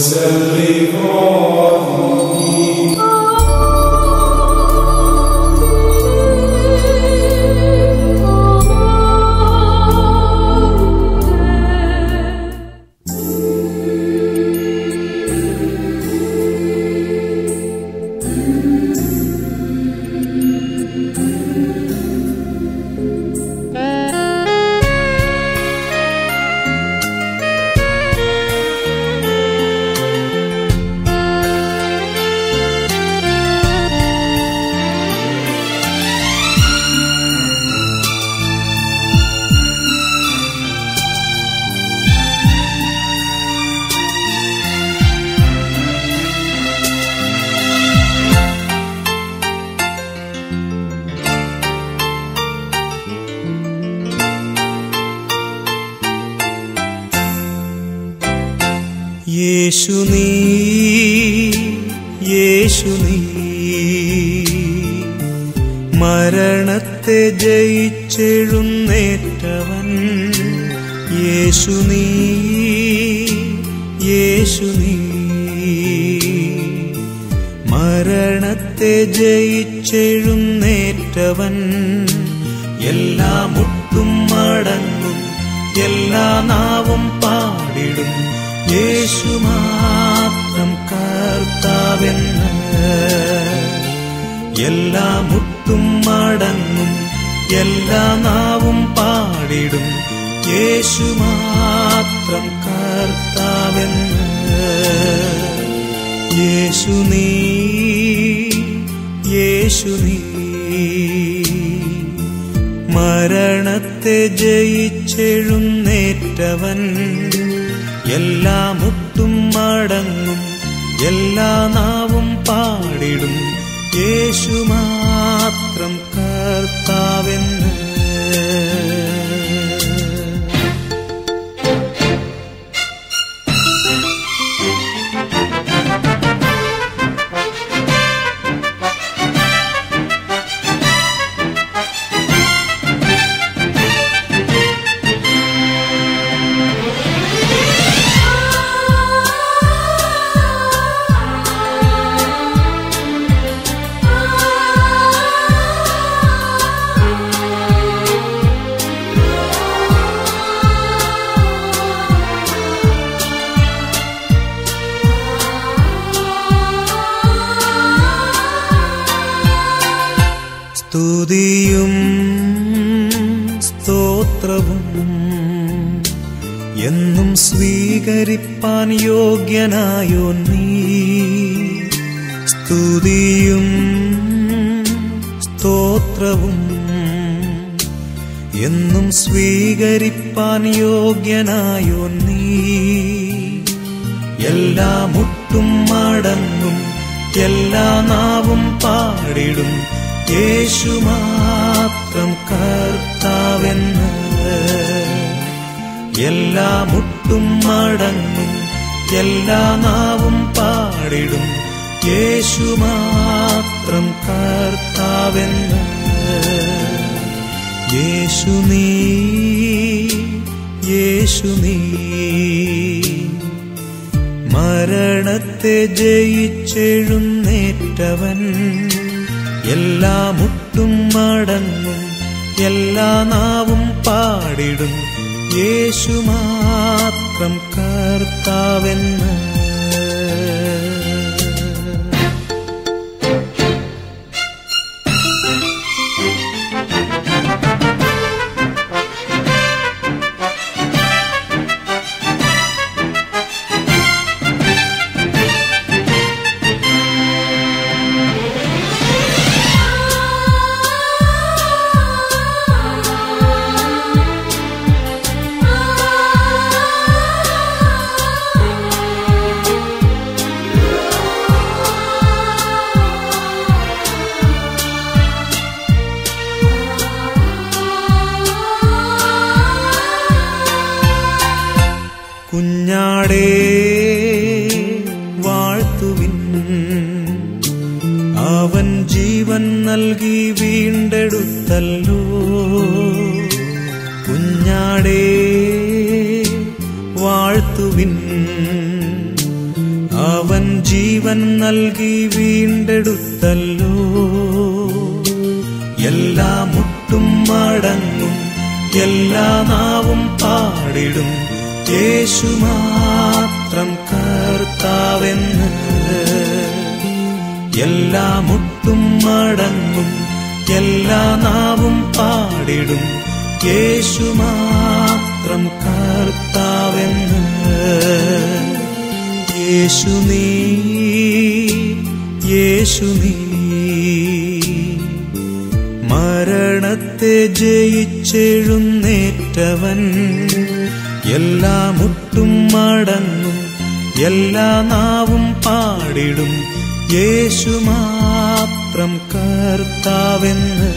യേശു നീ യേശു നീ മരണത്തെ ജയിച്ചെഴുന്നേറ്റവൻ യേശു നീ യേശു നീ മരണത്തെ ജയിച്ചെഴുന്നേറ്റവൻ എല്ലാ മുട്ടും മടങ്ങും എല്ലാ നാവും പാടിടും യേശു മാത്രം കർത്താവെന്ന് എല്ലാ മുട്ടും മടങ്ങും എല്ലാ നാവും പാടിടും യേശു മാത്രം കർത്താവെന്ന് യേശു നീ യേശു നീ മരണത്തെ ജയിച്ചെഴുന്നേറ്റവൻ എല്ലാ മുട്ടും മടങ്ങും എല്ലാ നാവും പാടിടും യേശു മാത്രം കർത്താവെന്ന് സ്തുതിയും സ്തോത്രവും എന്നും സ്വീകരിപ്പാൻ യോഗ്യനായോ നീ സ്തുതിയും സ്തോത്രവും എന്നും സ്വീകരിപ്പാൻ യോഗ്യനായോ നീ എല്ലാ മുട്ടും മടങ്ങും എല്ലാ നാവും പാടിടും യേശു മാത്രം കർത്താവെന്ന് എല്ലാ മുട്ടും മടങ്ങും എല്ലാ നാവും പാടിടും യേശു മാത്രം കർത്താവെന്ന് യേശു നീ യേശു നീ മരണത്തെ ജയിച്ചെഴുന്നേറ്റവൻ എല്ലാ മുട്ടും മടങ്ങും എല്ലാ നാവും പാടിടും യേശു മാത്രം കർത്താവെന്ന് കുഞ്ഞാടേ വാഴ്ത്തുവിൻ അവൻ ജീവൻ നൽകി വീണ്ടെടുത്തല്ലോ കുഞ്ഞാടേ വാഴ്ത്തുവിൻ അവൻ ജീവൻ നൽകി വീണ്ടെടുത്തല്ലോ എല്ലാ മുട്ടും മടങ്ങും എല്ലാ നാവും പാടിടും യേശു മാത്രം കർത്താവെന്ന് എല്ലാ മുട്ടും മടങ്ങും എല്ലാ നാവും പാടിടും യേശു മാത്രം കർത്താവെന്ന് യേശു നീ യേശു നീ മരണത്തെ ജയിച്ചെഴുന്നേറ്റവൻ എല്ലാ മുട്ടും മടങ്ങും എല്ലാ നാവും പാടിടും യേശു മാത്രം കർത്താവെന്ന്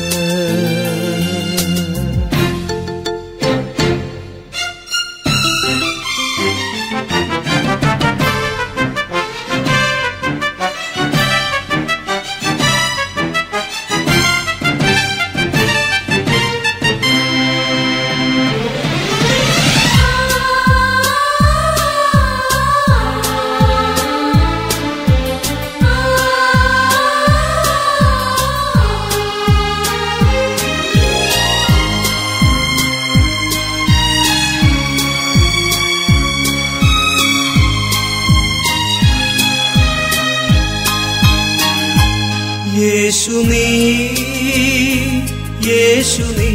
യേശു നീ യേശു നീ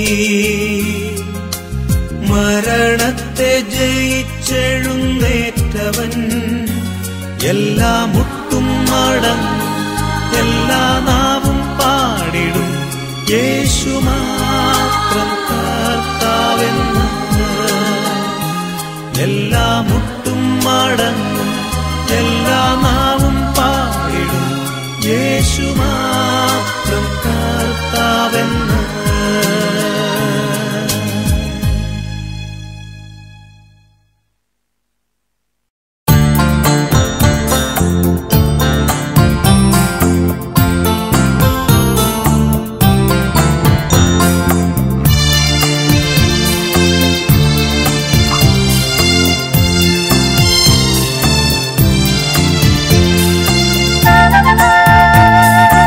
മരണത്തെ ജയിച്ചെഴുന്നേറ്റവൻ എല്ലാ മുട്ടും മടങ്ങും എല്ലാ നാവും പാടിടും യേശു മാത്രം കർത്താവെന്ന് എല്ലാ മുട്ടും മടങ്ങും എല്ലാ നാവും പാടിടും യേശു മാത്രം കർത്താവെന്ന് Thank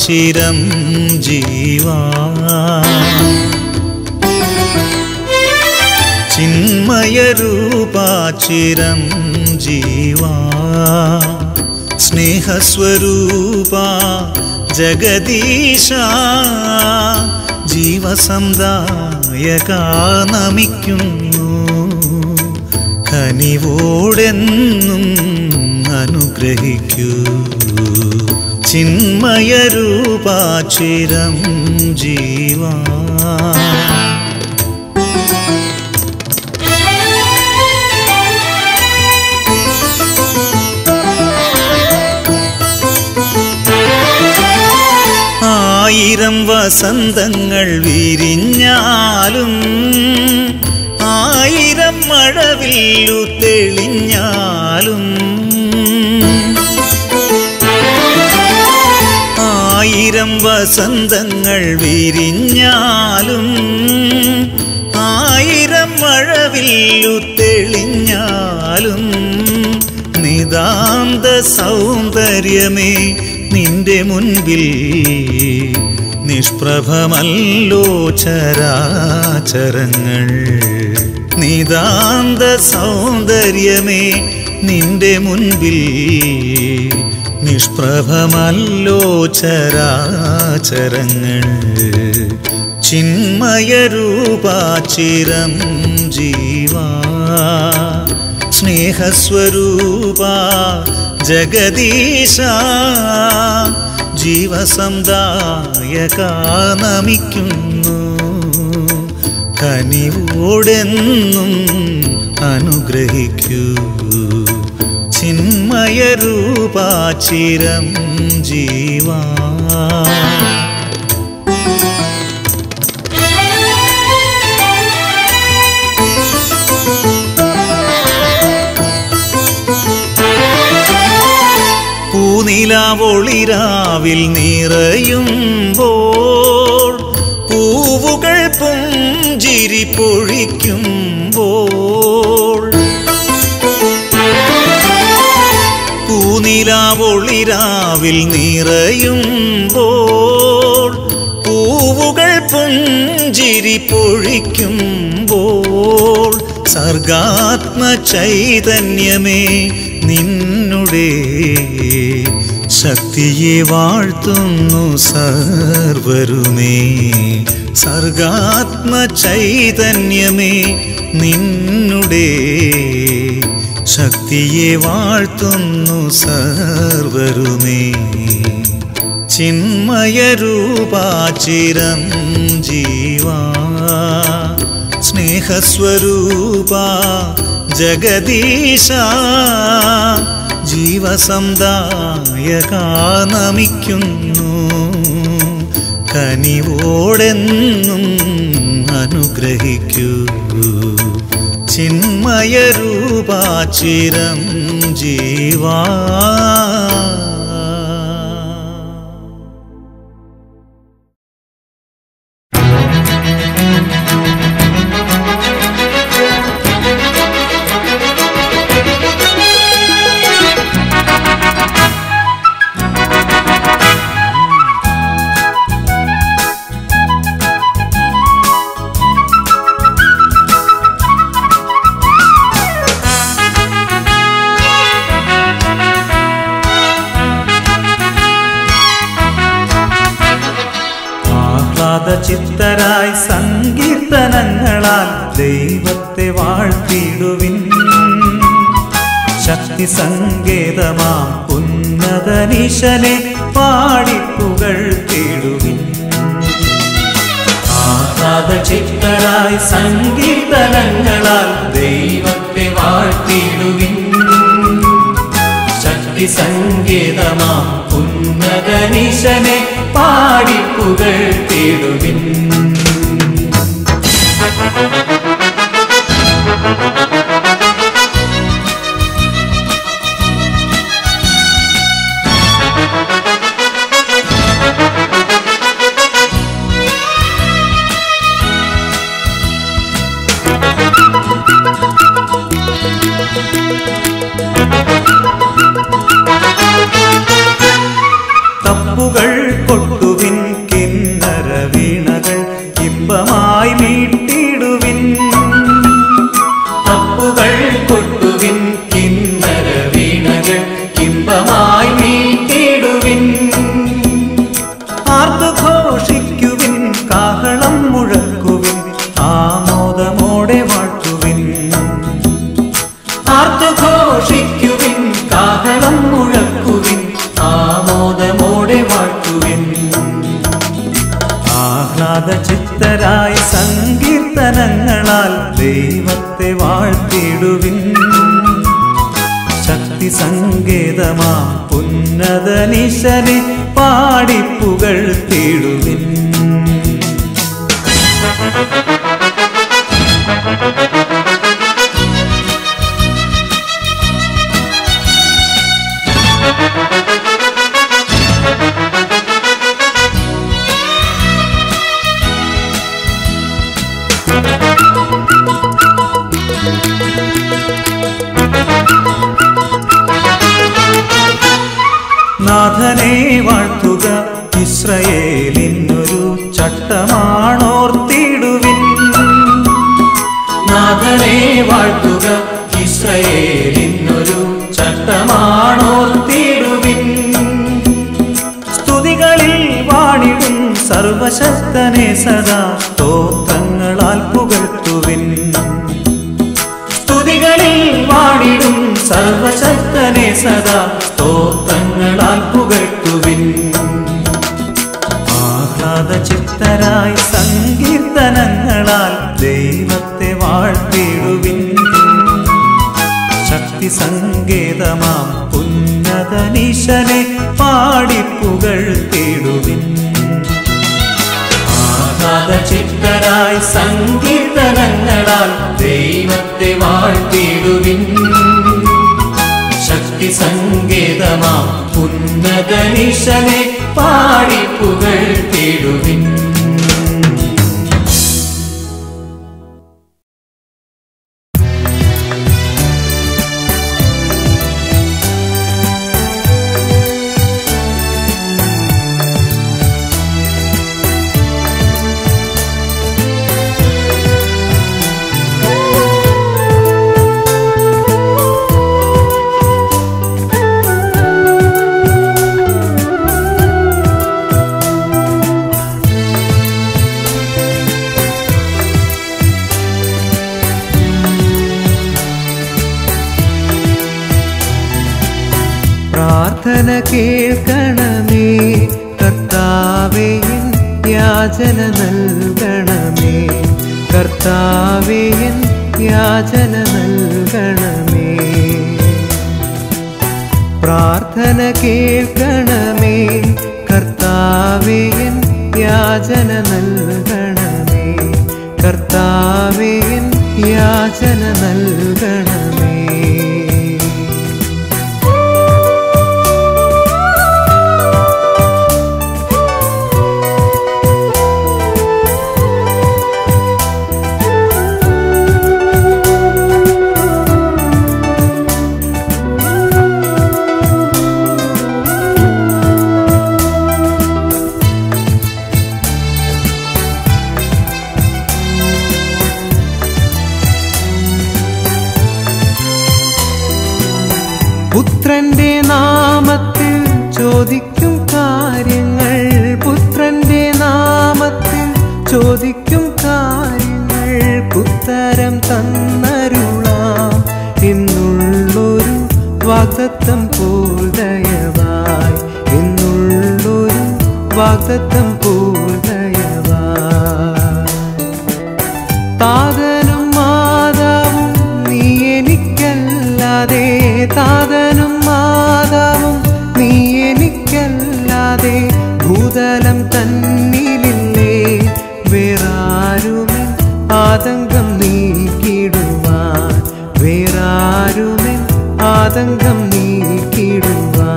ചിരം ജീവാ ചിന്മയരൂപാചിരം ജീവാ സ്നേഹസ്വരൂപ ജഗദീശ ജീവസന്ദായക നമിക്കുന്നു കനിവോടെന്നും അനുഗ്രഹിക്കൂ ചിന്മയരൂപാചിരം ജീവാ ആയിരം വസന്തങ്ങൾ വിരിഞ്ഞാലും ആയിരം മഴവില്ലു തെളിഞ്ഞാലും ആയിരം വസന്തങ്ങൾ വിരിഞ്ഞാലും ആയിരം മഴവില്ലു തെളിഞ്ഞാലും നിതാന്ത സൗന്ദര്യമേ നിന്റെ മുൻപിൽ നിഷ്പ്രഭമല്ലോ ചരാചരങ്ങൾ നിതാന്ത സൗന്ദര്യമേ നിന്റെ മുൻപിൽ നിഷ്പ്രഭമല്ലോ ചരാചരങ്ങൾ ചിന്മയരൂപാചിരം ജീവാ സ്നേഹസ്വരൂപ ജഗദീശ ജീവസന്ദായക നമിക്കുന്നു കനിവോടെന്നും അനുഗ്രഹിക്കൂ ചിന്മയരൂപാചിരം ജീവാ പൂനിലാവൊളിരാവിൽ നിറയുമ്പോൾ പൂവുകൾ പുഞ്ചിരി പൊഴിക്കുമ്പോൾ പൂനിലാവൊളിരാവിൽ നിറയുമ്പോൾ പൂവുകൾ പുഞ്ചിരി പൊഴിക്കുമ്പോൾ സർഗാത്മ ചൈതന്യമേ നിന്നുടെ ശക്തിയെ വാഴ്ത്തുന്നു സർവരുമേ സർഗാത്മ ചൈതന്യമേ നിന്നുടെ ശക്തിയെ വാഴ്ത്തുന്നു സർവരുമേ ചിന്മയരൂപാചിരം ജീവാ സ്നേഹസ്വരൂപ ജഗദീശ ജീവസന്ദായക നമിക്കുന്നു കനിവോടെന്നും അനുഗ്രഹിക്കൂ ചിന്മയരൂപാചിരം ജീവാ ആഹ്ലാദ ചിത്തരായി സങ്കീർത്തനങ്ങളാൽ ദൈവത്തെ വാഴ്ത്തിടുവിൻ ശക്തി സങ്കേതമാം ഉന്നതനീശനെ പാടിപ്പുകൾ തേടുവിൻ ആഹ്ലാദ ചിത്തരായി സങ്കീർത്തനങ്ങളാൽ ദൈവത്തെ വാഴ്ത്തിടുവിൻ ശക്തി സങ്കേതമാം ഉന്നതനീശനെ പാടിപ്പുകൾ തേടുവിൻ തപ്പുകൾ കൊട്ടു ആഹ്ലാദ ചിത്തരായി സങ്കീർത്തനങ്ങളാൽ ദൈവത്തെ വാഴ്ത്തിടുവിൻ ശക്തി സങ്കേതമാം ഉന്നതനിശനെ പാടിപ്പുകൾ തേടുവിൻ നാഥനെ വാഴ്ത്തുക ഇസ്രയേലിനൊരു ചട്ടമാണോർത്തിടുവിൻ നാഥനെ വാഴ്ത്തുക ഇസ്രയേലിനൊരു ചട്ടമാണോർത്തിടുവിൻ സ്തുതികളിൽ വാണിടും സർവശക്തനെ സദാ സ്തോത്രങ്ങളാൽ പുകഴ്ത്തുവിൻ സ്തുതികളിൽ വാണിടും സർവശക്തനെ സദാ സ്തോത്രങ്ങളാൽ പുകഴ്ത്തുവിൻ ആഹ്ലാദ ചിത്തരായി സങ്കീർത്തനങ്ങളാൽ ദൈവത്തെ വാഴ്ത്തിടുവിൻ ശക്തി സങ്കേതമാം ഉന്നതനീശനെ പാടിപ്പുകൾ തേടുവിൻ ആഹ്ലാദ ചിത്തരായി സങ്കീർത്തനങ്ങളാൽ ദൈവത്തെ വാഴ്ത്തിടുവിൻ ശക്തി സങ്കേതമാം ഉന്നതനിശനെ പാടിപ്പുകൾ തേടുവിൻ പ്രാർത്ഥന കേൾക്കണമേ കർത്താവേ എൻ യാചന നൽകണമേ കർത്താവേ എൻ യാചന നൽകണമേ പ്രാർത്ഥന കേൾക്കണമേ കർത്താവേ എൻ യാചന നൽകണമേ കർത്താവേ എൻ യാചന നൽകണമേ പുത്രന്റെ നാമത്തിൽ ചോദിക്കും കാര്യങ്ങൾ പുത്രന്റെ നാമത്തിൽ ചോദിക്കും കാര്യങ്ങൾ ഉത്തരം തന്നരുളാം എന്നുള്ളൊരു വാഗ്ദത്തം പോൽ ദയവായി എന്നുള്ളൊരു വാഗ്ദത്തം പോൽ ദയവായി താതനും മാതാവും നീ എനിക്കല്ലാതെ താതനും മാതാവും നീ എനിക്കല്ലാതെ ഭൂതലം തന്നിലില്ലേ വേറാരുമൻ ആതങ്കം നീക്കിടുവാൻ വേറാരുമൻ ആതങ്കം നീക്കിടുവാൻ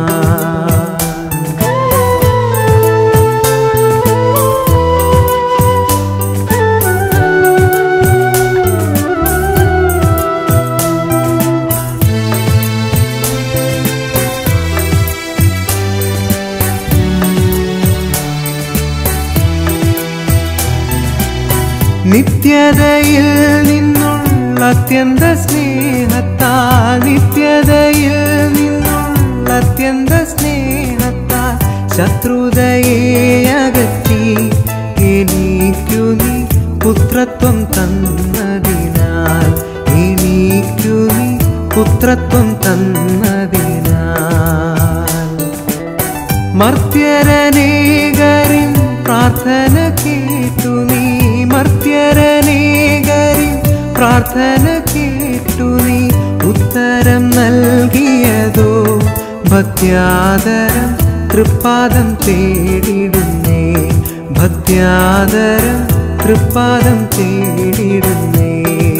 നിത്യതയിൽ നിന്നുള്ള അത്യന്ത സ്നേഹത്താൽ നിത്യതയിൽ നിന്നുള്ള അത്യന്ത സ്നേഹത്താൽ ശത്രുതയെ അകറ്റി എനിക്കു നീ പുത്രത്വം തന്നതിനാൽ എനിക്കു നീ പുത്രത്വം തന്നതിനാൽ മർത്യരനേകരിൻ പ്രാർത്ഥന പ്രാർത്ഥന കേട്ടു നീ മർത്യരനേകരി പ്രാർത്ഥന കേട്ടു നീ ഉത്തരം നൽകിയതോ ഭക്യാദരം തൃപ്പാദം തേടിടുന്നേ ഭക്യാദരം തൃപ്പാദം തേടിടുന്നേ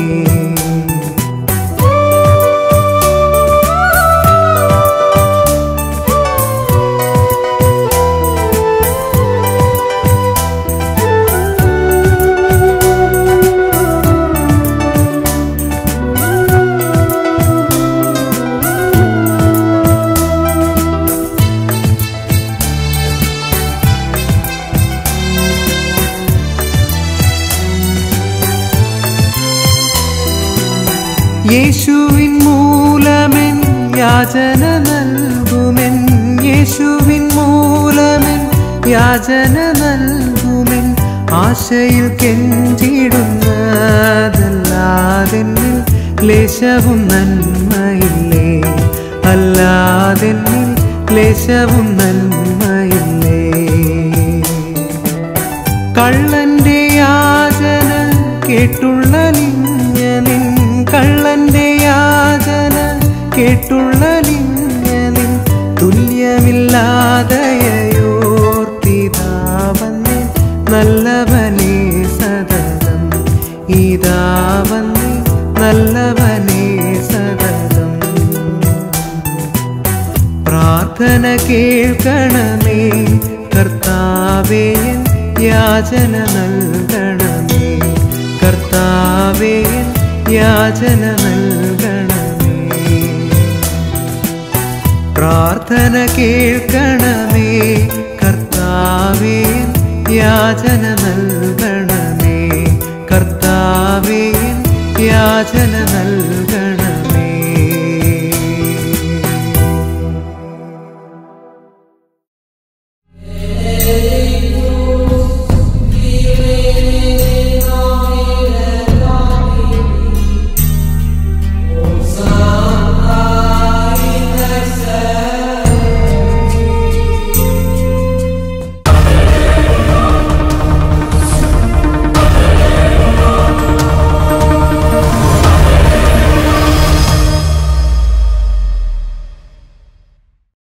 യേശുവിൻ മൂലമെൻ യാചന നൽകുമെൻ യേശുവിൻ മൂലമെൻ യാചന നൽകുമെൻ ആശയിൽ കെഞ്ചിടുന്നതല്ലാതെന്നിൽ ക്ലേശവും നന്മയില്ലേ അല്ലാതെന്നിൽ ക്ലേശവും നന്മയില്ലേ കള്ളന്റെ യാചന കേട്ടുള്ള ലിഞ്ഞനിൻ കള്ളന്റെ യാചന കേട്ടുള്ള ലിഞ്ഞനിൻ തുല്യമില്ലാതയോർത്തിതാവന്നെ നല്ലവനേ സതതം ഇതാവന്നെ നല്ലവനേ സതതം പ്രാർത്ഥന കേൾക്കണമേ കർത്താവേ എൻ യാചന നൽകണമേ കർത്താവേ എൻ യാചന നൽകണമേ പ്രാർത്ഥന കേൾക്കണമേ കർത്താവേ എൻ യാചന നൽകണമേ കർത്താവേ എൻ യാചന നൽകണമേ